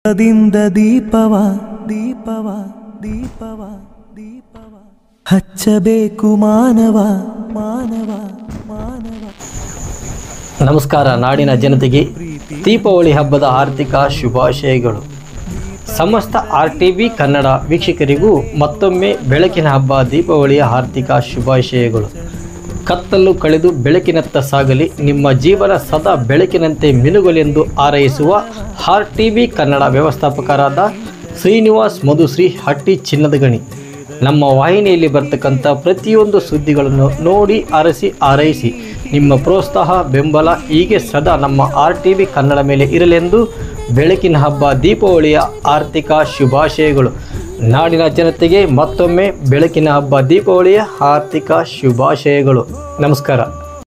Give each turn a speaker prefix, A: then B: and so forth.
A: ದಿಂದ ದೀಪವ ದೀಪವ ದೀಪವ ದೀಪವ ಹಚ್ಚಬೇಕು ಮಾನವ ಮಾನವ ಮಾನವ
B: ನಮಸ್ಕಾರ ನಾಡಿನ ಜನತೆಗೆ ದೀಪಾವಳಿ ಹಬ್ಬದ ಆರ್ಥಿಕ ಶುಭಾಶಯಗಳು ಸಮಸ್ತ ಆರ್ ಟಿ ಬಿ ಕನ್ನಡ ವೀಕ್ಷಕರಿಗೂ ಮತ್ತೊಮ್ಮೆ ಬೆಳಕಿನ ಹಬ್ಬ ದೀಪಾವಳಿಯ ಆರ್ಥಿಕ ಶುಭಾಶಯಗಳು ಕತ್ತಲು ಕಳೆದು ಬೆಳಕಿನತ್ತ ಸಾಗಲಿ ನಿಮ್ಮ ಜೀವನ ಸದಾ ಬೆಳಕಿನಂತೆ ಮಿನುಗಲೆಂದು ಹಾರೈಸುವ ಆರ್ ಟಿ ಬಿ ಕನ್ನಡ ವ್ಯವಸ್ಥಾಪಕರಾದ ಶ್ರೀನಿವಾಸ್ ಮಧುಶ್ರೀ ಹಟ್ಟಿ ಚಿನ್ನದ ಗಣಿ ನಮ್ಮ ವಾಹಿನಿಯಲ್ಲಿ ಬರ್ತಕ್ಕಂಥ ಪ್ರತಿಯೊಂದು ಸುದ್ದಿಗಳನ್ನು ನೋಡಿ ಅರಸಿ ಆರೈಸಿ ನಿಮ್ಮ ಪ್ರೋತ್ಸಾಹ ಬೆಂಬಲ ಹೀಗೆ ಸದಾ ನಮ್ಮ ಆರ್ ಟಿ ವಿ ಕನ್ನಡ ಮೇಲೆ ಇರಲೆಂದು ಬೆಳಕಿನ ಹಬ್ಬ ದೀಪಾವಳಿಯ ಆರ್ಥಿಕ ಶುಭಾಶಯಗಳು ನಾಡಿನ ಜನತೆಗೆ ಮತ್ತೊಮ್ಮೆ ಬೆಳಕಿನ ಹಬ್ಬ ದೀಪಾವಳಿಯ ಆರ್ಥಿಕ ಶುಭಾಶಯಗಳು ನಮಸ್ಕಾರ